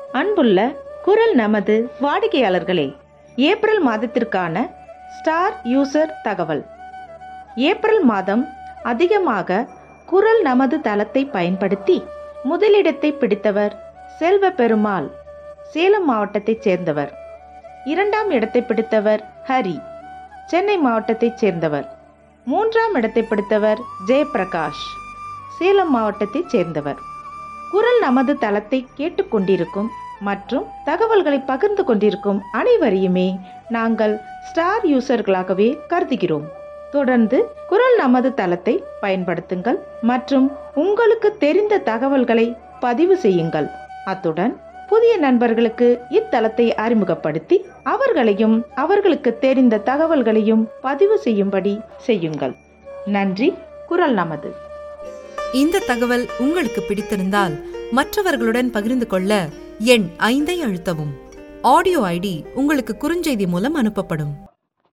அன்புள்ள குரல் நமது வாடிக்கையாளர்களே ஏப்ரல் மாதத்திற்கான ஸ்டார் யூசர் தகவல் ஏப்ரல் மாதம் அதிகமாக குரல் நமது தளத்தை பயன்படுத்தி முதலிடத்தை பிடித்தவர் செல்வ பெருமாள் சேலம் மாவட்டத்தைச் சேர்ந்தவர் இரண்டாம் இடத்தை பிடித்தவர் ஹரி சென்னை மாவட்டத்தைச் சேர்ந்தவர் மூன்றாம் இடத்தை பிடித்தவர் ஜெயபிரகாஷ் சேலம் மாவட்டத்தைச் சேர்ந்தவர் குரல் நமது தளத்தை கேட்டுக்கொண்டிருக்கும் மற்றும் தகவல்களை பகிர்ந்து கொண்டிருக்கும் அனைவரையுமே நாங்கள் ஸ்டார் யூசர்களாகவே கருதுகிறோம் தொடர்ந்து குரல் நமது தளத்தை பயன்படுத்துங்கள் மற்றும் உங்களுக்கு தெரிந்த தகவல்களை பதிவு செய்யுங்கள் அத்துடன் புதிய நண்பர்களுக்கு இத்தளத்தை அறிமுகப்படுத்தி அவர்களையும் அவர்களுக்கு தெரிந்த தகவல்களையும் பதிவு செய்யும்படி செய்யுங்கள் நன்றி குரல் நமது இந்த தகவல் உங்களுக்கு பிடித்திருந்தால் மற்றவர்களுடன் பகிர்ந்து கொள்ள எண் ஐந்தை அழுத்தவும் ஆடியோ ஐடி உங்களுக்கு குறுஞ்செய்தி மூலம் அனுப்பப்படும்